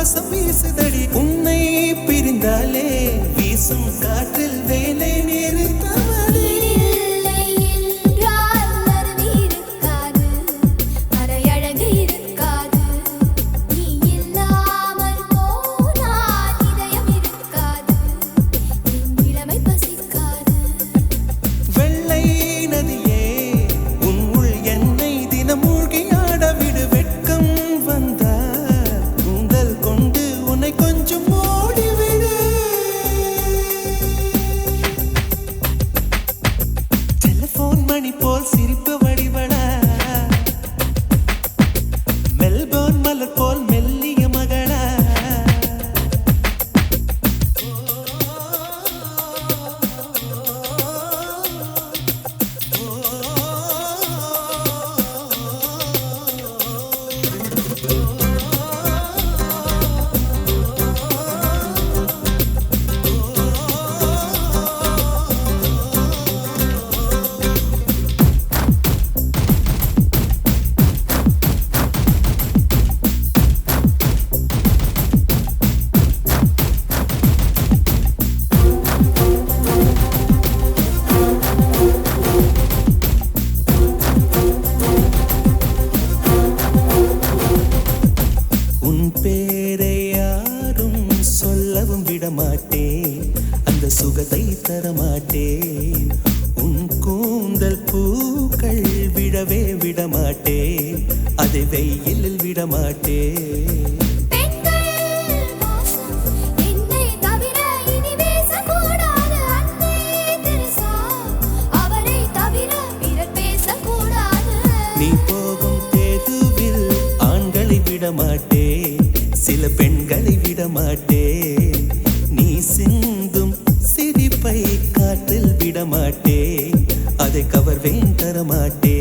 வாசம் வீசுதடி உன்னை பிரிந்தாலே வீசும் காற்றில் வேலை நிறுத்தமடி இல்லை என்றால் அருவி இருக்காது மறையழகு இருக்காது நீ இல்லாமல் போனால் இதயம் இருக்காது என் இளமை பசிக்காது வெள்ளை நதியே உன் உள் என்னை தினம் மூழ்கியாட விடு வெட்கம் வந்தா கூந்தல் கொண்டு உன்னை கொஞ்சம் மூடிவிடு டெலிபோன் மணி போல் சிரிப்பு வடிவடா மெல்போர்ன் மலர் போல் மெல்லிய மகளா உன் பேரை யாரும் சொல்லவும் விடமாட்டேன் அந்த சுகத்தை தரமாட்டேன் உன் கூந்தல் பூக்கள் விடவே விடமாட்டேன் அதை வெயிலில் விடமாட்டேன் பெண்கள் மோசம் என்னை தவிர இனி பேசக்கூடாது அன்னை தெரசா அவரை தவிர பிறர் பேசக்கூடாது நீ போகும் தெருவில் ஆண்களை விடமாட்டேன் சில பெண்களை விடமாட்டேன் நீ சிந்தும் சிரிப்பை காற்றில் விடமாட்டேன் அதை கவர்வேன் தரமாட்டேன்